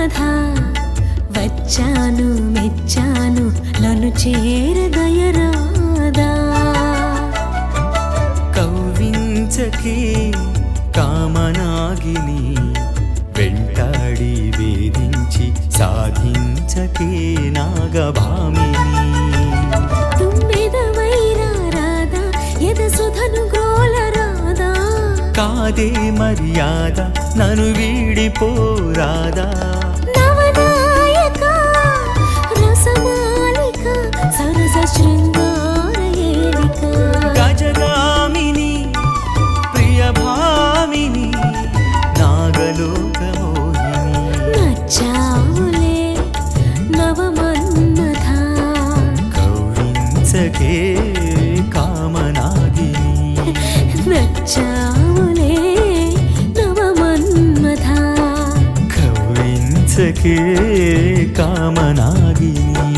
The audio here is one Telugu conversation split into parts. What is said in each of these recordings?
మన్మథ వచ్చాను మెచ్చాను నన్ను చేరదయరాదా కవ్వించకే కామనాగిని వెంటాడి వేధించి సాధించకే నాగభామిని తుమ్మెదవైరా రాదా ఎద సుధను గ్రోలరాదా కాదే మర్యాద నన్ను వీడిపోరాదా నవనాయక రసమాలిక సరస శృంగార ఏలిక గజగామిని ప్రియభామిని నాగలోకమోహిని నచ్చావులే నవమన్మథ కౌవించకే కామనాగిని నచ్చావులే నవమన్మథ కౌవించకే కామనాగిని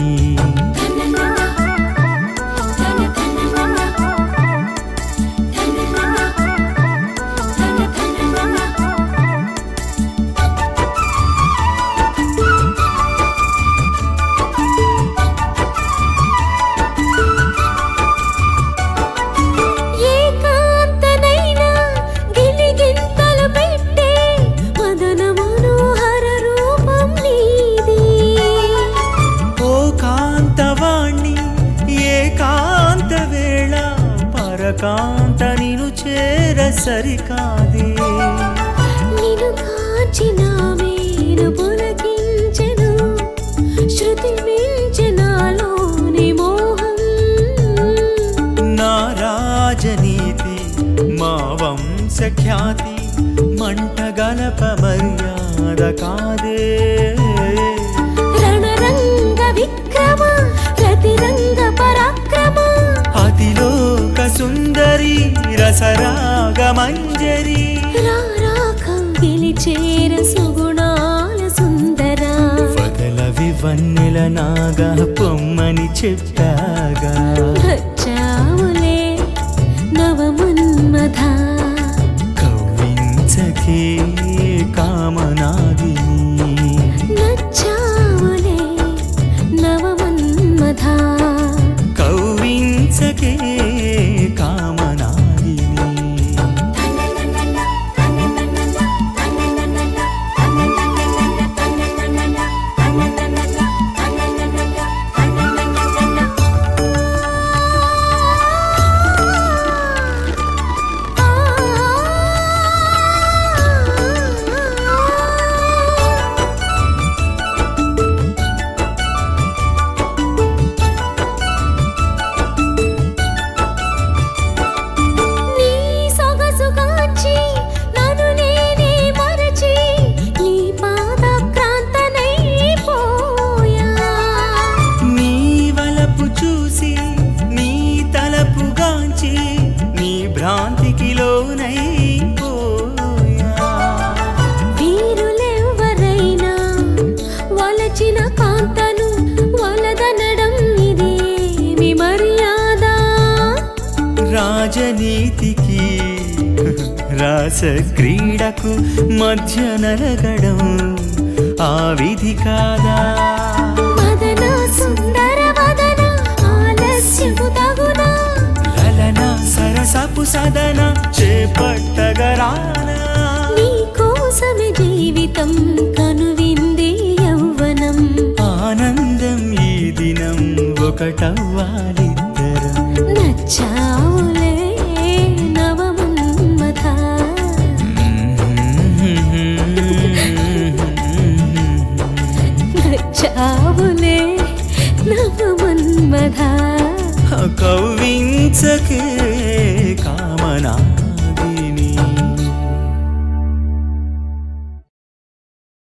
ఏకాంతనైనా గిలిగింతలు పెట్టే మదన మనోహర రూపం నీది ఓ కాంతవాణ్ణి ఏకాంత వేళ పరకాంత నిను చేర సరికాదే నిన్ను కాచిన మేను పులకించెను శృతి మించెనాలోని మోహం నా రాజనీతి మా వంశఖ్యాతి మంటగలప మర్యాద కాదే రణరంగ విక్రమ రతిరంగ పరాక్రమ అతిలోక సుందరి రసరాగ మంజరి రారా కౌగిలి చేర సుగుణాల సుందరా వదల వివన్నెల నాగా పొమ్మని చెప్పాగా వచ్చావులే నవమన్మథ కవ్వించకే కామనాగిని నచ్చావులే నవమన్మథ కవ్వించకే కామనాగిని నీ సొగసు కాంచి నన్ను నేనే మరచి నీ పాదక్రాంతనైపోయా నీ వలపు చూసి నీ తలపుగాంచి నీ భ్రాంతికి లోనైపోయా వీరులెవ్వరైనా వలచిన కాంతను వలదనడం ఇదేమి మర్యాద రాజనీతికి రాస క్రీడకు మధ్య నరగడం ఆ విధి కాదా మదన సుందర వదన ఆలస్యము తగునా లలన సరసపు సదన చేపట్టగరానా నీ కోసమే జీవితం కనువింది యౌవనం ఆనందం ఈ దినం ఒకటవ్వాలిద్దరం నచ్చావులే నవమన్మథ నచ్చావులే నవమన్మథ కవ్వించకే